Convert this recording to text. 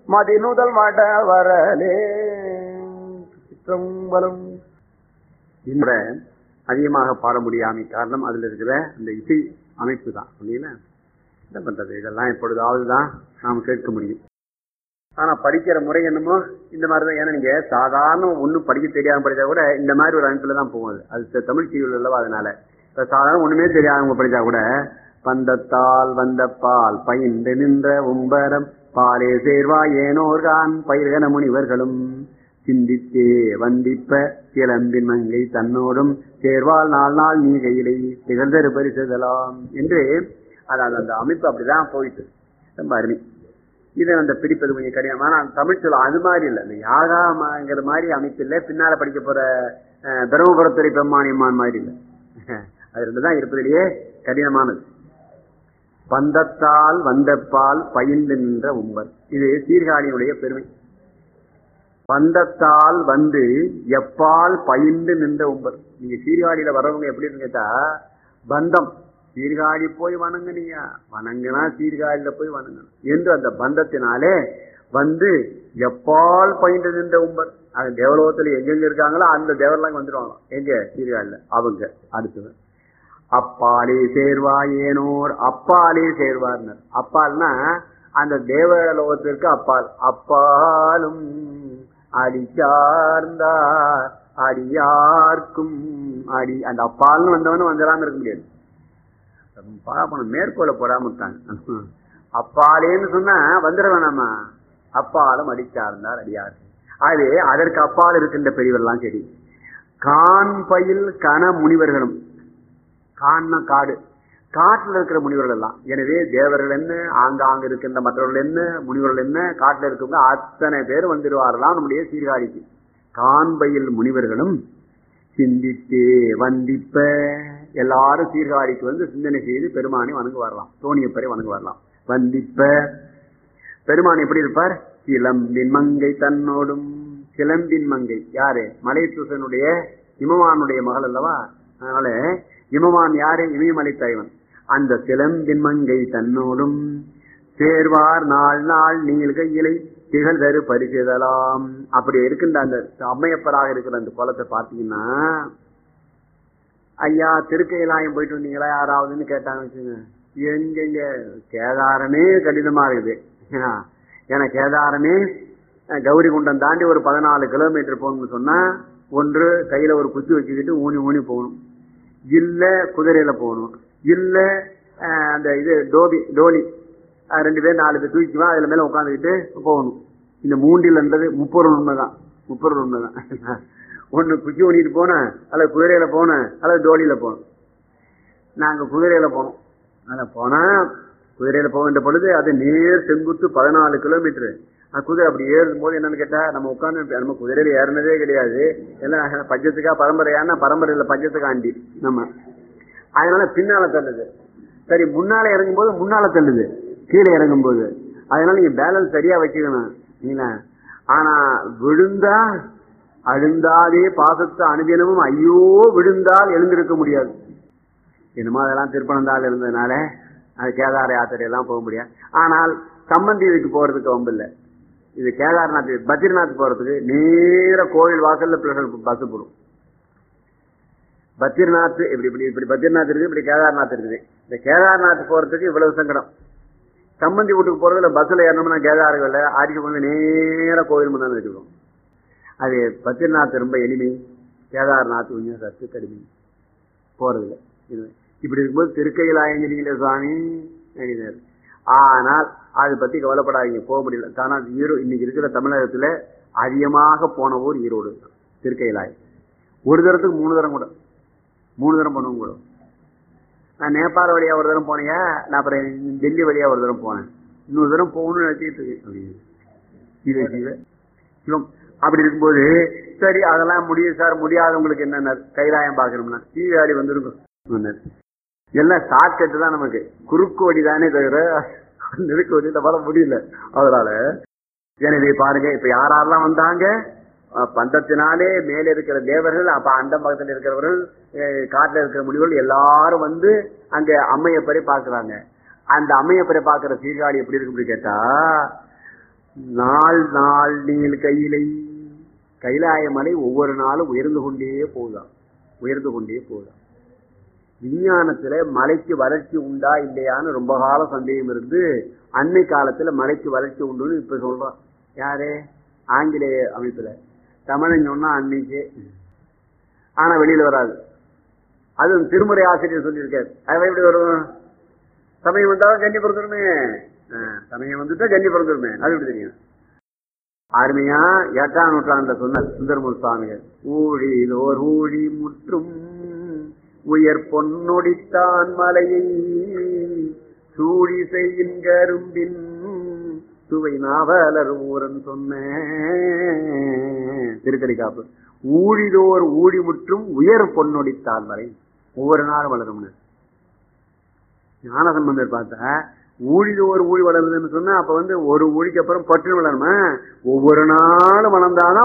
மதிநுதல் மட வரலே சிற்றம்பலம் இந்த அதிகமாக பாட முடியாமை காரணம் அதுல இருக்கிற அந்த இசை அமைப்பு தான் இல்லைங்களா என்ன பண்றது இதெல்லாம் எப்பொழுதாவது தான் நாம் கேட்க முடியும் ஆனா படிக்கிற முறை என்னமோ இந்த மாதிரி தான் ஏன்னா நீங்க சாதாரண ஒண்ணும் படிக்க தெரியாம படிச்சா கூட இந்த மாதிரி ஒரு அமைப்புல தான் போகும் அது. அது த- தமிழ் செய்யுள் அல்லவா அதனால இப்ப சாதாரண ஒண்ணுமே தெரியாதவங்க படிச்சா கூட பந்தத்தால் வந்த பால் பயின்று நின்ற உம்பரம் பாலே சேர்வா ஏனோர்கான் பயிர்கன முனிவர்களும் சிந்தித்தே வந்திப்ப கிளம்பின் மங்கை தன்னோடும் சேர்வால் நாள் நாள் நீ கையிலை திகழ்தரு பரிசுதலாம் என்று அது அந்த அமைப்பு அப்படிதான் போயிட்டு ரொம்ப அருமை இதை அந்த பிடிப்பது கொஞ்சம் கடினம் ஆனா தமிழ் சொல்ல அது மாதிரி இல்லை இந்த யாகாங்கிற மாதிரி அமைப்பு இல்லை பின்னால படிக்க போற அஹ், தருமபுரத்துறை பெம்மானியம்மான் மாதிரி இல்லை அது ரெண்டு தான் இருப்பதிலேயே கடினமானது பந்தத்தால் வந்த பால் பயின்று நின்ற உம்பர் இது சீர்காழியினுடைய பெருமை பந்தத்தால் வந்து எப்பால் பயின்று நின்ற உம்பர் நீங்க சீர்காழியில வர்றவங்க எப்படின்னு கேட்டா பந்தம் சீர்காழி போய் வணங்குனியா வணங்குனா சீர்காழியில போய் வணங்கணும் என்று அந்த பந்தத்தினாலே வந்து எப்பால் பயின்று நின்ற உம்பர் அது தேவலோகத்துல எங்கெங்க இருக்காங்களோ அந்த தேவரெல்லாம் வந்துடுவாங்க எங்க சீர்காழியில அவங்க அடுத்தது அப்பாலே சேர்வாயேனோர் அப்பாலே சேர்வார்னர் அப்பால்னா அந்த தேவலோகத்திற்கு அப்பால் அப்பாலும் அடி சார்ந்தார் அடியார்க்கும் அடி அந்த அப்பால்னு வந்தவனும் வந்துடாம இருக்க முடியாது பாப்பணும் மேற்கோளை போடாம விட்டாங்க அப்பாலேன்னு சொன்னா வந்துட வேணாமா அப்பாலும் அடிச்சார்ந்தார் அடியார் ஆகவே அதற்கு அப்பால் இருக்கின்ற பெரியவர்லாம் சரி கான் பயில் கன முனிவர்களும் கான்னா காடு காட்டுல இருக்கிற முனிவர்கள் எல்லாம் எனவே தேவர்கள் என்ன ஆங்காங்க இருக்கின்ற மற்றவர்கள் என்ன முனிவர்கள் என்ன காட்டுல இருக்கவங்க அத்தனை பேர் வந்துடுவார்களாம் நம்முடைய சீர்காழிக்கு காண்பையில் முனிவர்களும் சிந்தித்தே வந்திப்ப எல்லாரும் சீர்காழிக்கு வந்து சிந்தனை செய்து பெருமானை வணங்க வரலாம் தோணியப்பரை வணங்க வரலாம் வந்திப்ப பெருமான் எப்படி இருப்பார் சிலம்பின் மங்கை தன்னோடும் சிலம்பின் மங்கை யாரு மலைசூசனுடைய இமவானுடைய மகள் அல்லவா அதனால இமவான் யாரு இமயமலை தலைவன் அந்த சிலம்பின் மங்கை தன்னோடும் சேர்வார் நாள் நாள் நீள்க இலை திகழ் தரு பரிசுதலாம் அப்படி இருக்கின்ற அந்த அம்மையப்பராக இருக்கிற அந்த குளத்தை பார்த்தீங்கன்னா ஐயா திருக்கையிலாயம் போயிட்டு வந்தீங்களா யாராவதுன்னு கேட்டாங்க வச்சுங்க எங்கெங்க கேதாரமே கடினமா இருக்குது ஏன்னா, ஏன்னா கேதாரமே அஹ், கௌரி குண்டம் தாண்டி ஒரு பதினாலு கிலோமீட்டர் போகணும்னு சொன்னா ஒன்று கையில ஒரு குச்சி வச்சுக்கிட்டு ஊனி ஊனி போகணும் இல்ல குதிரையில போகணும் இல்ல அஹ், அந்த இது டோபி டோலி அஹ், ரெண்டு பேர் நாலு பேர் தூக்கிக்குவா அதுல மேல உட்காந்துக்கிட்டு போகணும் இந்த மூண்டில்ன்றது முப்பொருள் உண்மைதான் முப்பொருள் உண்மைதான் ஒண்ணு குச்சி ஊனிட்டு போனேன் அல்லது குதிரையில போனேன் அல்லது டோலியில போனோம் நாங்க குதிரையில போனோம் அத போனா குதிரையில போக வேண்டிய பொழுது அது நேர் செங்குத்து பதினாலு கிலோமீட்டர் அந்த குதிரை அப்படி ஏறும் போது என்னன்னு கேட்டா நம்ம உட்கார்ந்து நம்ம குதிரையில ஏறினதே கிடையாது எல்லாம் பஞ்சத்துக்கா பரம்பரையான பரம்பரையில பஞ்சத்துக்கு ஆண்டி நம்ம அதனால பின்னால தள்ளுது சரி முன்னால இறங்கும் போது முன்னால தள்ளுது கீழே இறங்கும் போது அதனால நீங்க பேலன்ஸ் சரியா வச்சுக்கணும் நீங்களா ஆனா விழுந்தா அழுந்தாதே பாசத்தை அனுதினமும் ஐயோ விழுந்தால் எழுந்திருக்க முடியாது என்னமோ அதெல்லாம் திருப்பனந்தாள் இருந்ததுனால அது கேதார யாத்திரை எல்லாம் போக முடியாது ஆனால் சம்பந்தி இதுக்கு போறதுக்கு வம்பு இல்லை இது கேதார்நாத் பத்ரிநாத் போறதுக்கு நேர கோவில் வாசல்ல பஸ் போடும் பத்ரிநாத் இப்படி இப்படி இப்படி பத்ரிநாத் இருக்குது இப்படி கேதார்நாத் இருக்குது இந்த கேதார்நாத் போறதுக்கு இவ்வளவு சங்கடம் சம்பந்தி வீட்டுக்கு போறதுல பஸ்ல ஏறணும்னா கேதார்கள் ஆடிக்கு கொண்டு நேர கோவில் முன்னாடி வச்சுக்கிறோம் அது பத்ரிநாத் ரொம்ப எளிமை கேதார்நாத் கொஞ்சம் சத்து கடுமை போறதில்ல இது இப்படி இருக்கும்போது திருக்கையிலாயங்கிரியில சுவாமி அப்படின்னாரு. ஆனால் அதை பத்தி கவலைப்படாதீங்க போக முடியல தானா ஈரோ இன்னைக்கு இருக்கிற தமிழகத்துல அதிகமாக போன ஊர் ஈரோடு தான். திருக்கையிலாயம் ஒரு தரத்துக்கு மூணு தரம் கூட மூணு தரம் போனவங்க கூட நான் நேபாள வழியா ஒரு தரம் போனேன் நான் அப்புறம் டெல்லி வழியா ஒரு தரம் போனேன் இன்னொரு தரம் போகணும்னு நினைச்சிட்டு இருக்கேன் அப்படின்னு சிவ சிவ சிவம் அப்படி இருக்கும்போது சரி அதெல்லாம் முடியும் சார் முடியாதவங்களுக்கு என்னென்ன கைலாயம் பார்க்கணும்னா சீவாடி வந்திருக்கும் சொன்னார். எல்லாம் ஷார்ட்கட் தான் நமக்கு குறுக்கு வழி தானே தவிர நெருக்கு வழியில வர முடியல அதனால எனவே பாருங்க இப்ப யாரெல்லாம் வந்தாங்க அஹ் பந்தத்தினாலே மேலே இருக்கிற தேவர்கள் அப்ப அந்த பக்கத்தில் இருக்கிறவர்கள் அஹ் காட்டுல இருக்கிற முனிவர்கள் எல்லாரும் வந்து அங்க அம்மையப்பரை பார்க்கறாங்க அந்த அம்மையப்பரை பார்க்கிற சீர்காழி எப்படி இருக்கு அப்படி கேட்டா நாள் நாள் நீள் கையிலை கைலாய மலை ஒவ்வொரு நாளும் உயர்ந்து கொண்டே போகுதாம் உயர்ந்து கொண்டே போகுதாம் விஞ்ஞானத்துல மலைக்கு வறட்சி உண்டா இல்லையான்னு ரொம்ப கால சந்தேகம் இருந்து அன்னை காலத்துல மலைக்கு வறட்சி உண்டுன்னு இப்ப சொல்றான் யாரு ஆங்கிலேய அமைப்புல தமிழன் சொன்னா அன்னைக்கு ஆனா வெளியில வராது அது திருமுறை ஆசிரியர் சொல்லியிருக்காரு அது எப்படி வரும் சமயம் வந்தாலும் கண்ணி பிறந்துருமே ஆ, சமயம் வந்துட்டா கண்ணி பிறந்துருமே அது எப்படி தெரியும் அருமையா எட்டாம் நூற்றாண்டுல சொன்ன சுந்தரமூர் சுவாமிகள் ஊழிதோர் ஊழி முற்றும் உயர் பொன்னொடித்தான் மலையை சூழி செய்யும் கரும்பின் சுவை நாவலர் ஊரன் சொன்ன திருக்கடிக்காப்பு ஊழிதோர் ஊழி முற்றும் உயர் பொன்னொடித்தான் மலை ஒவ்வொரு நாளும் வளரும்னு ஞானசம்பந்தர் பார்த்தா ஊழிதோர் ஊழி வளருதுன்னு சொன்னா அப்ப வந்து ஒரு ஊழிக்கு அப்புறம் பட்டு வளருமா ஒவ்வொரு நாளும் வளர்ந்தாதான்